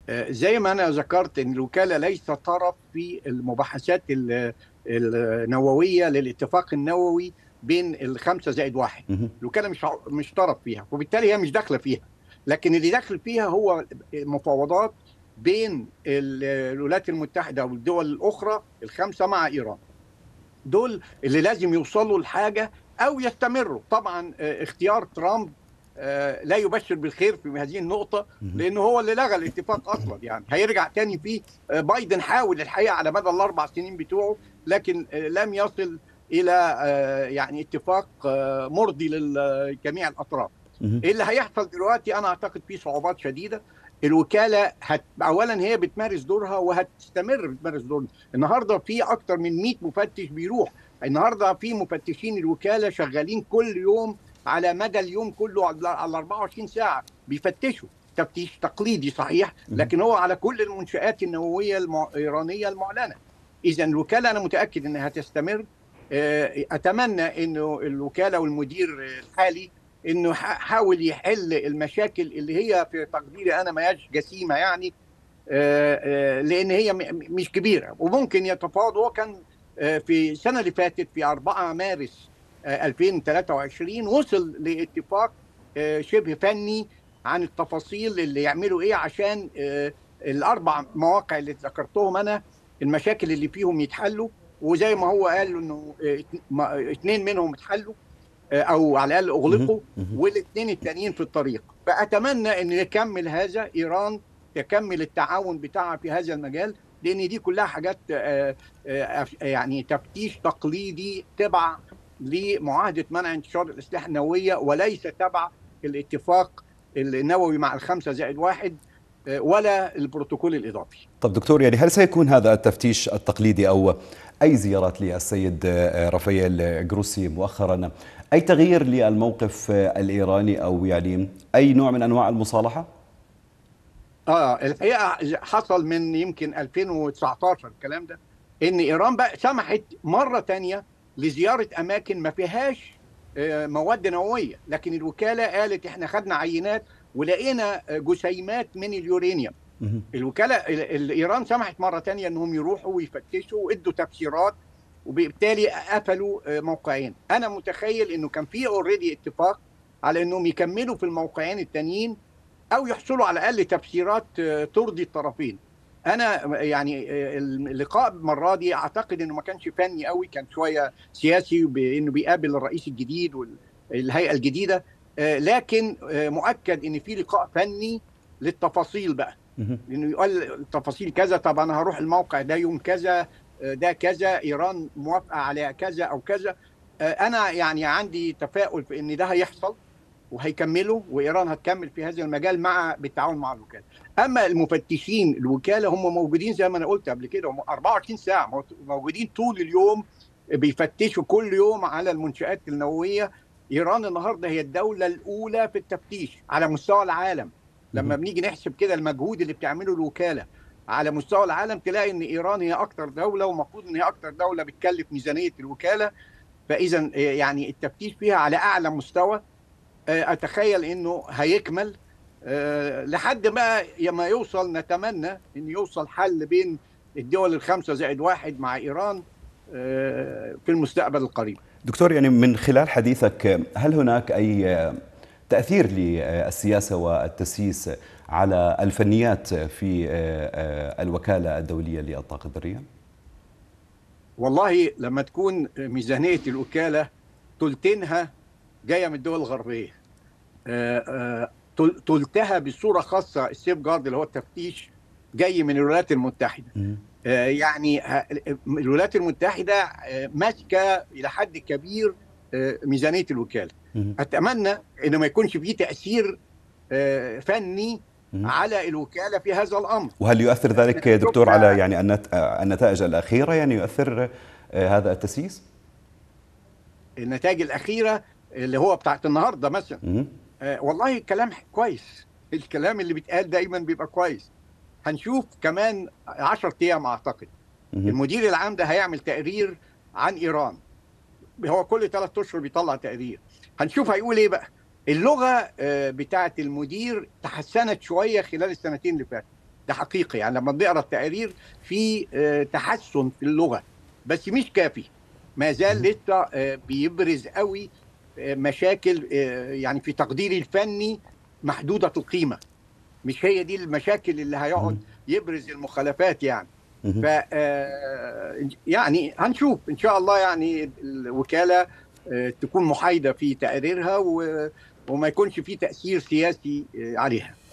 زي ما انا ذكرت ان الوكاله ليست طرف في المباحثات النوويه للاتفاق النووي بين الخمسه زائد واحد الوكاله مش مش طرف فيها وبالتالي هي مش داخله فيها لكن اللي داخل فيها هو مفاوضات بين الولايات المتحده والدول الاخرى الخمسه مع ايران دول اللي لازم يوصلوا لحاجه او يستمروا طبعا اختيار ترامب لا يبشر بالخير في هذه النقطة لأنه هو اللي لغى الاتفاق أصلا يعني هيرجع تاني فيه بايدن حاول الحقيقة على مدى الأربع سنين بتوعه لكن لم يصل إلى يعني اتفاق مرضي لجميع الأطراف إيه اللي هيحصل دلوقتي أنا أعتقد فيه صعوبات شديدة الوكالة هت... أولا هي بتمارس دورها وهتستمر بتمارس دورها النهاردة في أكثر من 100 مفتش بيروح النهاردة في مفتشين الوكالة شغالين كل يوم على مدى اليوم كله على 24 ساعه بيفتشوا تفتيش تقليدي صحيح لكن هو على كل المنشات النوويه الايرانيه المعلنه اذا الوكاله انا متاكد انها تستمر اتمنى انه الوكاله والمدير الحالي انه حاول يحل المشاكل اللي هي في تقديري انا ما هياش جسيمه يعني لان هي مش كبيره وممكن يتفاوض هو كان في السنه اللي فاتت في 4 مارس 2023 وصل لاتفاق شبه فني عن التفاصيل اللي يعملوا ايه عشان الاربع مواقع اللي ذكرتهم انا المشاكل اللي فيهم يتحلوا وزي ما هو قال انه اثنين منهم اتحلوا او على الاقل اغلقوا والاثنين التانيين في الطريق فاتمنى ان يكمل هذا ايران تكمل التعاون بتاعها في هذا المجال لان دي كلها حاجات يعني تفتيش تقليدي تبع لمعاهده منع انتشار الاسلحه النوويه وليس تبع الاتفاق النووي مع الخمسه زائد واحد ولا البروتوكول الاضافي. طب دكتور يعني هل سيكون هذا التفتيش التقليدي او اي زيارات للسيد رافائيل جروسي مؤخرا اي تغيير للموقف الايراني او يعني اي نوع من انواع المصالحه؟ اه الحقيقه حصل من يمكن 2019 الكلام ده ان ايران بقى سمحت مره ثانيه لزياره اماكن ما فيهاش مواد نوويه لكن الوكاله قالت احنا خدنا عينات ولقينا جسيمات من اليورانيوم الوكاله ايران سمحت مره ثانيه انهم يروحوا ويفتشوا وادوا تفسيرات وبالتالي قفلوا موقعين انا متخيل انه كان في اوريدي اتفاق على انهم يكملوا في الموقعين التانيين او يحصلوا على الاقل تفسيرات ترضي الطرفين انا يعني اللقاء المره دي اعتقد انه ما كانش فني قوي كان شويه سياسي بانه بيقابل الرئيس الجديد والهيئه الجديده لكن مؤكد ان في لقاء فني للتفاصيل بقى لانه يقول التفاصيل كذا طب انا هروح الموقع ده يوم كذا ده كذا ايران موافقه على كذا او كذا انا يعني عندي تفاؤل في ان ده هيحصل وهيكملوا وايران هتكمل في هذا المجال مع بالتعاون مع الوكاله. اما المفتشين الوكاله هم موجودين زي ما انا قلت قبل كده هم 24 ساعه موجودين طول اليوم بيفتشوا كل يوم على المنشات النوويه ايران النهارده هي الدوله الاولى في التفتيش على مستوى العالم لما بنيجي نحسب كده المجهود اللي بتعمله الوكاله على مستوى العالم تلاقي ان ايران هي اكتر دوله ومفروض ان هي اكتر دوله بتكلف ميزانيه الوكاله فاذا يعني التفتيش فيها على اعلى مستوى اتخيل انه هيكمل لحد ما ما يوصل نتمنى ان يوصل حل بين الدول الخمسه زائد واحد مع ايران في المستقبل القريب. دكتور يعني من خلال حديثك هل هناك اي تاثير للسياسه والتسييس على الفنيات في الوكاله الدوليه للطاقه الذريه؟ والله لما تكون ميزانيه الوكاله ثلثينها جايه من الدول الغربيه ثلثها بصوره خاصه السيف جارد اللي هو التفتيش جاي من الولايات المتحده يعني الولايات المتحده ماسكه الى حد كبير ميزانيه الوكاله اتمنى انه ما يكونش فيه تاثير فني على الوكاله في هذا الامر وهل يؤثر ذلك دكتور على يعني النتائج الاخيره يعني يؤثر هذا التسييس النتائج الاخيره اللي هو بتاعت النهارده مثلا آه والله كلام كويس الكلام اللي بيتقال دايما بيبقى كويس هنشوف كمان 10 ايام اعتقد المدير العام ده هيعمل تقرير عن ايران هو كل ثلاث اشهر بيطلع تقرير هنشوف هيقول ايه بقى اللغه آه بتاعه المدير تحسنت شويه خلال السنتين اللي فاتوا ده حقيقي يعني لما بنقرا التقارير في آه، تحسن في اللغه بس مش كافي ما زال لسه آه، بيبرز قوي آه، مشاكل آه، يعني في تقديري الفني محدوده القيمه مش هي دي المشاكل اللي هيقعد يبرز المخالفات يعني مهم. ف آه، يعني هنشوف ان شاء الله يعني الوكاله آه، تكون محايده في تقريرها و- وما يكونش في تاثير سياسي آه، عليها